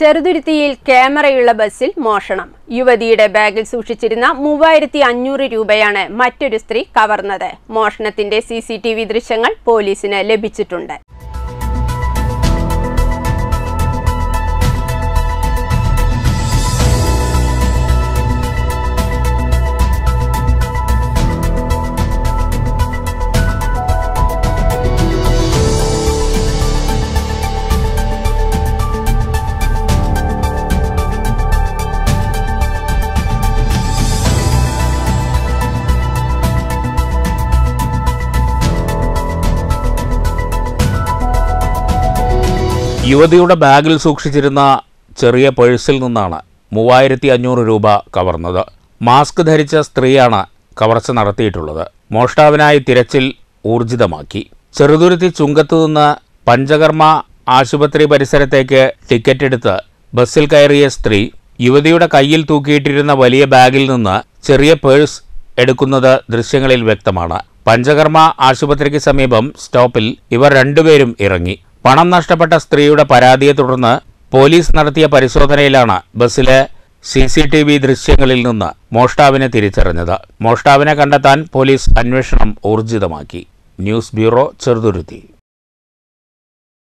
ചെറുതുരുത്തിയിൽ ക്യാമറയുള്ള ബസ്സിൽ മോഷണം യുവതിയുടെ ബാഗിൽ സൂക്ഷിച്ചിരുന്ന മൂവായിരത്തി അഞ്ഞൂറ് രൂപയാണ് മറ്റൊരു സ്ത്രീ കവർന്നത് മോഷണത്തിന്റെ സി സി ടി വി ദൃശ്യങ്ങൾ പോലീസിന് ലഭിച്ചിട്ടുണ്ട് യുവതിയുടെ ബാഗിൽ സൂക്ഷിച്ചിരുന്ന ചെറിയ പേഴ്സിൽ നിന്നാണ് മൂവായിരത്തി അഞ്ഞൂറ് രൂപ കവർന്നത് മാസ്ക് ധരിച്ച സ്ത്രീയാണ് കവർച്ച നടത്തിയിട്ടുള്ളത് മോഷ്ടാവിനായി തിരച്ചിൽ ഊർജിതമാക്കി ചെറുതുരുത്തി ചുങ്കത്തു നിന്ന് പഞ്ചകർമ്മ ആശുപത്രി പരിസരത്തേക്ക് ടിക്കറ്റ് എടുത്ത് ബസ്സിൽ കയറിയ സ്ത്രീ യുവതിയുടെ കയ്യിൽ തൂക്കിയിട്ടിരുന്ന വലിയ ബാഗിൽ നിന്ന് ചെറിയ പേഴ്സ് എടുക്കുന്നത് ദൃശ്യങ്ങളിൽ വ്യക്തമാണ് പഞ്ചകർമ്മ ആശുപത്രിക്ക് സമീപം സ്റ്റോപ്പിൽ ഇവർ രണ്ടുപേരും ഇറങ്ങി പണം നഷ്ടപ്പെട്ട സ്ത്രീയുടെ പരാതിയെ തുടർന്ന് പോലീസ് നടത്തിയ പരിശോധനയിലാണ് ബസ്സിലെ സി സി ടി വി ദൃശ്യങ്ങളിൽ നിന്ന് മോഷ്ടാവിനെ തിരിച്ചറിഞ്ഞത് മോഷ്ടാവിനെ കണ്ടെത്താൻ പോലീസ് അന്വേഷണം ഊർജിതമാക്കി ന്യൂസ് ബ്യൂറോ ചെറുതുരുത്തി